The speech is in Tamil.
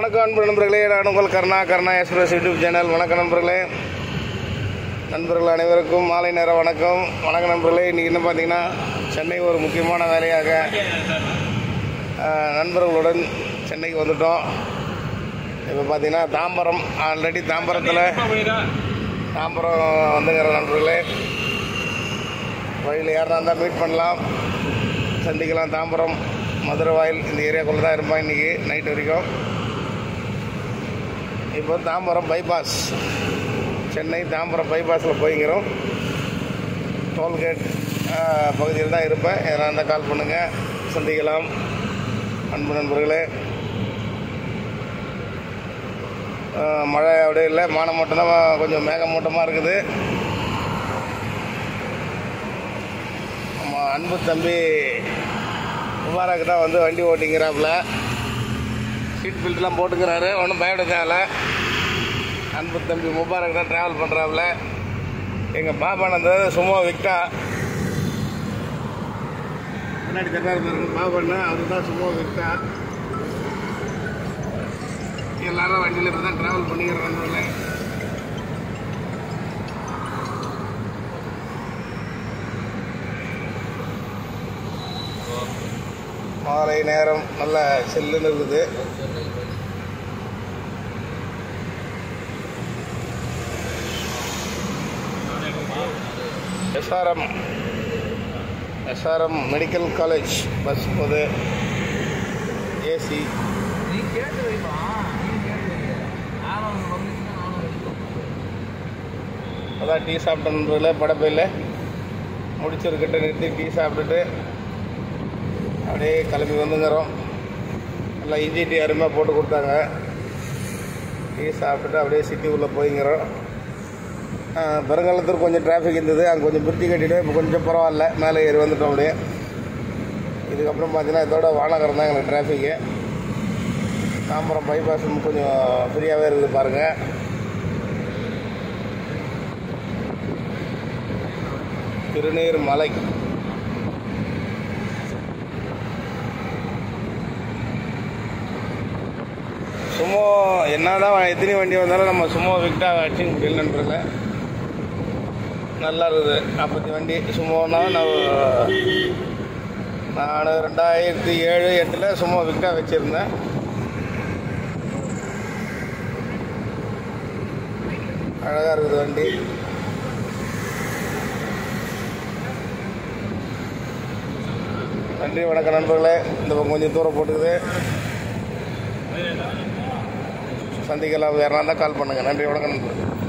வணக்கம் அன்பு நண்பர்களே நான் உங்கள் Karuna Karuna express YouTube channel வணக்கம் நண்பர்களே நண்பர்கள் அனைவருக்கும் மாலை நேர வணக்கம் வணக்கம் நண்பர்களே இன்றைக்கி என்ன பார்த்தீங்கன்னா சென்னை ஒரு முக்கியமான வேலையாக அஹ், நண்பர்களுடன் சென்னைக்கு வந்துட்டோம் இப்போ பார்த்தீங்கன்னா தாம்பரம் ஆல்ரெடி தாம்பரத்தில் தாம்பரம் வந்துங்கிற நண்பர்களே வழியில் யாராக இருந்தால் மீட் பண்ணலாம் சந்திக்கலாம் தாம்பரம் மதுரை வாயில் இந்த ஏரியாக்குள்ளே தான் இருப்பான் இன்றைக்கி நைட் வரைக்கும் இப்போ தாம்பரம் பைபாஸ் சென்னை தாம்பரம் பைபாஸில் போய்ங்கிறோம் டோல்கேட் பகுதியில் தான் இருப்பேன் எதனா இருந்தால் கால் பண்ணுங்கள் சந்திக்கலாம் அன்பு நண்பர்களே ஆஹ் மழை அப்படியே இல்லை மானம் மட்டும்தான் கொஞ்சம் மேகமூட்டமாக இருக்குது ஆமாம் அன்பு தம்பி முபாரக் தான் வந்து வண்டி ஓட்டிங்கிறாப்புல சீட் பெல்ட்லாம் போட்டுக்கிறாரு ஒன்றும் பயப்பட தேவையில்ல அன்பு தம்பி முபாரக் தான் ட்ராவல் பண்ணுறாப்புல எங்கள் பாபானந்த சும்மா விக்டா முன்னாடி தர்றாரு பாருங்க பாபாண்ணா அவர் தான் சும்மா விக்டா எல்லாரும் வண்டியில் இப்போ தான் ட்ராவல் பண்ணிக்கிறாங்க மாலை நேரம் நல்ல சில்லுன்னு இருக்குது SRM SRM medical college bus போது ஏசி நீ கேட்டு வைப்பா நீ கேட்டு வை நானும் வந்துச்சுன்னா நானும் வைப்பேன் அதான் டீ சாப்பிட்டதில் படப்பையில் முடிச்சிருக்கிட்ட நிறுத்தி டீ சாப்பிட்டுட்டு அப்படியே கிளம்பி வந்துங்கிறோம் நல்லா இஞ்சி டீ அருமையாக போட்டு கொடுத்தாங்க டீ சாப்பிட்டுட்டு அப்படியே சிட்டி உள்ளே போய்ங்கிறோம் பெருங்காலத்தூர் கொஞ்சம் டிராஃபிக் இருந்தது அங்கே கொஞ்சம் பிரிட்ஜி கட்டிட்டு இப்போ கொஞ்சம் பரவாயில்ல மேலே ஏறி வந்துட்டோம் அப்படியே இதுக்கப்புறம் பார்த்தீங்கன்னா இதோட வானகரம் தான் எங்களுக்கு டிராஃபிக்கு தாம்பரம் பைபாஸ் கொஞ்சம் ஃப்ரீயாகவே இருக்குது பாருங்கள் திருநீர் மலை சும்மா என்னதான் எத்தனை வண்டி வந்தாலும் நம்ம சும்மா விட்டா அடிச்சுக்க முடியல நண்பர்களே நல்லா இருக்குது நாற்பத்தி வண்டி சும்மானா நான் நான் ரெண்டாயிரத்தி ஏழு எட்டில் சும்மா விக்டா வச்சுருந்தேன் அழகாக இருக்குது வண்டி நன்றி வணக்கம் நண்பர்களே இந்த பக்கம் கொஞ்சம் தூரம் போட்டுக்குது சந்திக்கலாம் வேறு இருந்தால் கால் பண்ணுங்கள் நன்றி வணக்கம் நண்பர்களே